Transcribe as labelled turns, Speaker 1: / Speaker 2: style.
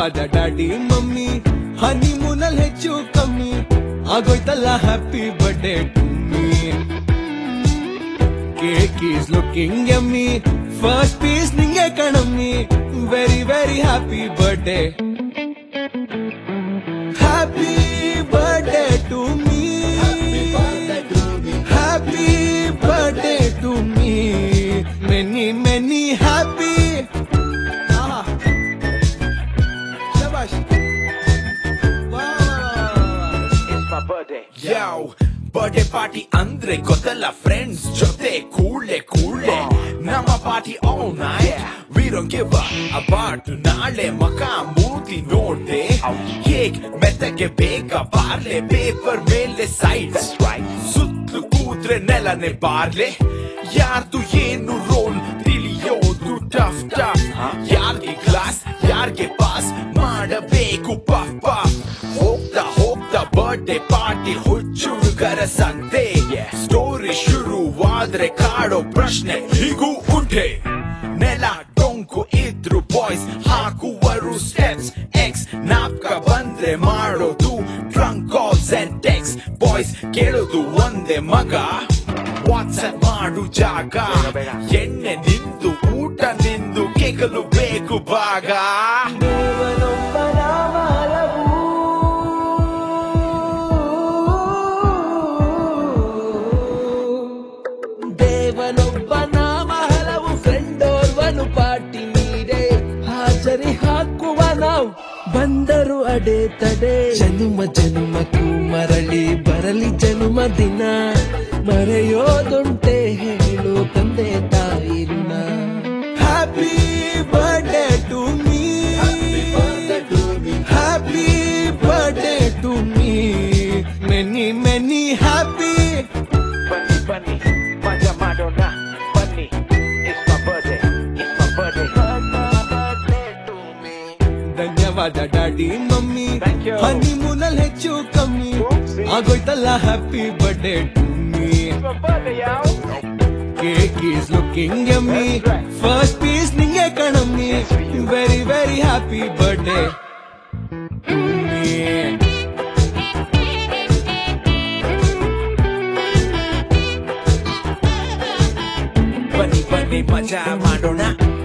Speaker 1: ಧನ್ಯವಾದ daddy mummy ಹನಿಮೂನಲ್ಲಿ ಹೆಚ್ಚು ಕಮ್ಮಿ ಆಗೋಯ್ತಲ್ಲ happy birthday to me cake is looking yummy first piece ನಿಂಗೆ ಕಣಮ್ಮಿ very very happy birthday happy birthday to me happy birthday to me many many happy ಶಬಾಷ್
Speaker 2: ಯಾವ ಬರ್ಡೇ ಪಾರ್ಟಿ ಅಂದ್ರೆ ಗೊತ್ತಲ್ಲ ಫ್ರೆಂಡ್ಸ್ ಜೊತೆ ಕೂಡ್ಲೆ ಕೂಡ್ಲೆ ನಮ್ಮ party all night we don't give about ನಾಳೆ ಮಕ ಮೂತಿ ನೋಡ್ದೆ ಕೇಕ್ ಮೆತ್ತಗೆ ಬೇಗ ಬಾರ್ಲೆ ಪೇಪರ್ ಮೇಲೆ ಸೈಡ್ ಸುತ್ತಲೂ ಕೂತ್ರೆ ನೆಲನೆ ಬಾರ್ಲೆ ಯಾರ್ದು ಏನು ರೋಲ್ ತಿಳಿಯೋದು ಟಫ್ ಟಫ್ ಯಾರ್ಗೆ ಕ್ಲಾಸ್ ಯಾರ್ಗೆ ಪಾಸ್ ಮಾಡಬೇಕು ಪಫ್ ಪಫ್ ಹೋಗ್ತಾ ಹೋಗ್ತಾ ಬರ್ಡೇ ಪಾರ್ಟಿ ಹುಚ್ಚುಡುಗರ ಸಂತೆ ಸ್ಟೋರಿ ಶುರುವಾದ್ರೆ ಕಾಡೋ ಪ್ರಶ್ನೆ ಹೀಗೂ ಉಂಟೆ ನೆಲ ಡೊಂಕು ಇದ್ರು ಬಾಯ್ಸ್ ಹಾಕುವರು ಸ್ಟೆಪ್ಸ್ ಎಕ್ಸ್ ನಾಪ್ಕ ಬಂದ್ರೆ ಮಾಡೋದು trunk calls and texts boys ಕೇಳೋದು ಒಂದೇ ಮಗ ವಾಟ್ಸ್ಆಪ್ ಮಾಡು ಜಾಗ ಎಣ್ಣೆ ನಿಂದು ಊಟ ನಿಂದು ಕೇಕಲು ಬೇಕು ಭಾಗ
Speaker 1: ದೇವನೊಬ್ಬ ನಾಮ ಹಲವು ಫ್ರೆಂಡ್ ಓರ್ವನು ಪಾರ್ಟಿ ನೀಡೆ ಹಾಜರಿ ಹಾಕುವ ನಾವು ಬಂದರು ಅಡೆ ತಡೆ ಜನುಮ ಜನುಮಕ್ಕೂ ಮರಳಿ ಬರಲಿ ಜನುಮ ದಿನ ಮರೆಯೋದುಂಟೆ ಹೇಳು ತಂದೆ ತಾಯಿನ happy birthday to me happy birthday to me many many happy
Speaker 3: ಬನ್ನಿ ಬನ್ನಿ ಮಜಾ ಮಾಡೋಣ ಬನ್ನಿ it's my birthday it's my birthday
Speaker 1: ಧನ್ಯವಾದ ಡ್ಯಾಡಿ ಮಮ್ಮಿ
Speaker 3: Thank you.
Speaker 1: ಹನಿಮೂನಲ್ಲಿ ಹೆಚ್ಚು ಕಮ್ಮಿ
Speaker 3: Oopsie.
Speaker 1: ಆಗೋಯ್ತಲ್ಲ happy birthday to me
Speaker 3: my birthday ಯಾವ
Speaker 1: cake is looking yummy
Speaker 3: That's right.
Speaker 1: First piece ನಿಂಗೆ ಕಣಮ್ಮಿ
Speaker 3: Yes, for you.
Speaker 1: Very very happy birthday
Speaker 2: ಬನ್ನಿ ಬನ್ನಿ ಮಜಾ ಮಾಡೋಣ